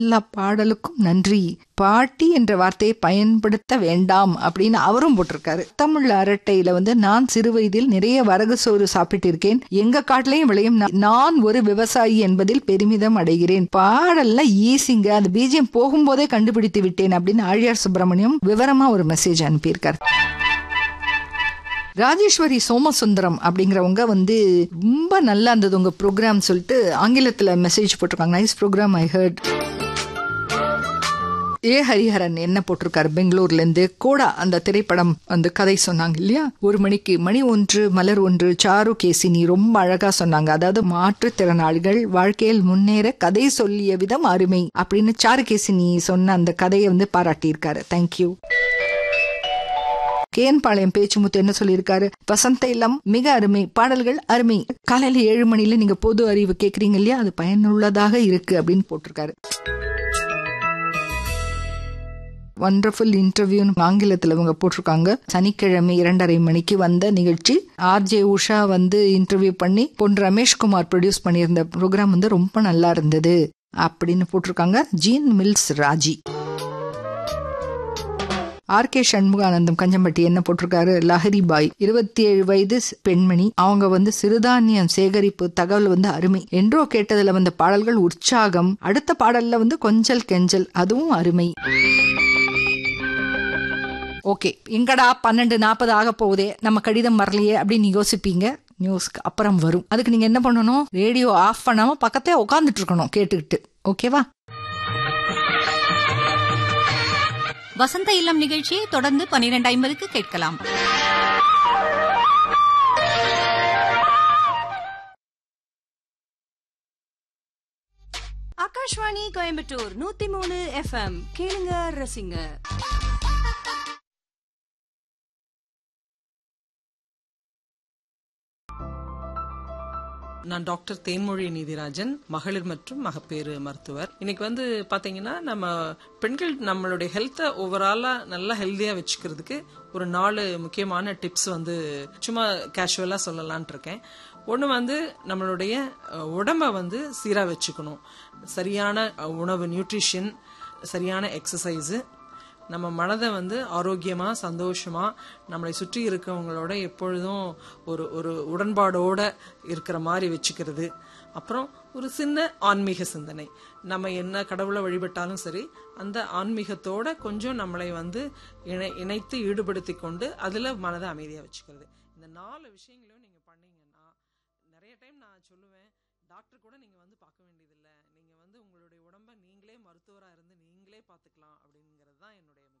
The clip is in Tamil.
எல்லா பாடலுக்கும் நன்றி பாட்டி என்ற வார்த்தையை பயன்படுத்த வேண்டாம் அப்படின்னு அவரும் போட்டிருக்காரு தமிழ் அரட்டையில வந்து நான் சிறு வயதில் நிறைய வரகு சோறு சாப்பிட்டிருக்கேன் எங்க காட்டிலையும் விளையும் நா- நான் ஒரு விவசாயி என்பதில் பெருமிதம் அடைகிறேன் பாடல்ல ஈஸிங்க அந்த பீஜியம் போகும்போதே கண்டுபிடித்து விட்டேன் அப்படின்னு ஆழியார் சுப்பிரமணியம் விவரமா ஒரு மெசேஜ் அனுப்பியிருக்காரு ராஜேஸ்வரி சோமசுந்தரம் அப்படிங்கிறவங்க வந்து ரொம்ப நல்லா இருந்தது உங்க ப்ரோக்ராம் சொல்லிட்டு ஆங்கிலத்துல மெசேஜ் போட்டிருக்காங்க nice programme I heard A Hariharan என்ன போட்டிருக்காரு பெங்களூர்ல இருந்து கோடா அந்த திரைப்படம் அந்த கதை சொன்னாங்க இல்லையா ஒரு மணிக்கு மணி ஒன்று மலர் ஒன்று சாரு கேசினி ரொம்ப அழகா சொன்னாங்க அதாவது மாற்றுத்திறனாளிகள் வாழ்க்கையில் முன்னேற கதை சொல்லிய விதம் அருமை அப்படின்னு சாரு கேசினி சொன்ன அந்த கதையை வந்து பாராட்டியிருக்காரு தேங்க்யூ கேன்பாளையம் பேச்சுமுத்து என்ன சொல்லியிருக்காரு வசந்த இல்லம் மிக அருமை பாடல்கள் அருமை காலையில ஏழு மணில நீங்க பொது அறிவு கேக்குறீங்க இல்லையா அது பயனுள்ளதாக இருக்கு அப்படின்னு போட்டிருக்காரு வண்டர்ஃபுல் இன்டர்வியூன்னு ஆங்கிலத்தில் இவங்க போட்டிருக்காங்க சனிக்கிழமை இரண்டரை மணிக்கு வந்த நிகழ்ச்சி ஆர்ஜே உஷா வந்து இன்டர்வியூ பண்ணி பொன் ரமேஷ்குமார் ப்ரொடியூஸ் பண்ணியிருந்த ப்ரோக்ராம் வந்து ரொம்ப நல்லா இருந்தது அப்படின்னு போட்டிருக்காங்க jean mills Raji R K Shanmuganandam Kanjampatti என்ன போட்டிருக்காரு லஹரி பாய் இருபத்தி ஏழு வயது ஸ்- பெண்மணி அவங்க வந்து சிறுதானியம் சேகரிப்பு தகவல் வந்து அருமை என்றோ கேட்டதுல வந்த பாடல்கள் உற்சாகம் அடுத்த பாடல்ல வந்து கொஞ்சல் கெஞ்சல் அதுவும் அருமை ஓகே எங்கடா பன்னெண்டு நாற்பது ஆக போகுதே நம்ம கடிதம் வரலையே அப்படின்னு யோசிப்பீங்க நியூஸ்க்கு அப்புறம் வரும் அதுக்கு நீங்க என்ன பண்ணணும் ரேடியோ ஆஃப் பண்ணாம பக்கத்தே உட்காந்துட்டு இருக்கணும் கேட்டுக்கிட்டு ஓகேவா வசந்த இல்லம் நிகழ்ச்சியை தொடர்ந்து பனிரெண்டு ஐம்பதுக்கு கேட்கலாம் ஆகாஷ்வாணி கோயம்புத்தூர் நூத்தி மூணு எஃப்எம் கேளுங்க ரசிங்க நான் டாக்டர் தேன்மொழி நீதிராஜன் மகளிர் மற்றும் மகப்பேறு மருத்துவர் இன்னைக்கு வந்து பாத்தீங்கன்னா நம்ம பெண்கள் நம்மளுடைய ஹெல்த்தை ஓவராலா நல்லா ஹெல்தியா வச்சுக்கிறதுக்கு ஒரு நாலு முக்கியமான டிப்ஸ் வந்து சும்மா கேஷுவலா சொல்லலாம்னு இருக்கேன் ஒன்று வந்து நம்மளுடைய அஹ், உடம்ப வந்து சீரா வச்சுக்கணும் சரியான அஹ், உணவு நியூட்ரிஷன் சரியான எக்ஸசைஸு நம்ம மனதை வந்து ஆரோக்கியமா சந்தோஷமா நம்மளை சுற்றி இருக்கவங்களோட எப்பொழுதும் ஒரு ஒரு உடன்பாடோட இருக்கிற மாதிரி வச்சுக்கிறது அப்புறம் ஒரு சின்ன ஆன்மீக சிந்தனை நம்ம என்ன கடவுளை வழிபட்டாலும் சரி அந்த ஆன்மீகத்தோட கொஞ்சம் நம்மளை வந்து இணை இணைத்து ஈடுபடுத்தி கொண்டு அதுல மனதை அமைதியா வச்சுக்கிறது இந்த நாலு விஷயங்களையும் நீங்க பண்ணீங்கன்னா நிறைய டைம் நான் சொல்லுவேன் டாக்டர் கூட நீங்க வந்து பார்க்க வேண்டியதில்லை நீங்க வந்து உங்களுடைய உடம்ப நீங்களே மருத்துவரா இருந்து நீங்களே பார்த்துக்கலாம் அப்படிங்கிறது தான் என்னுடைய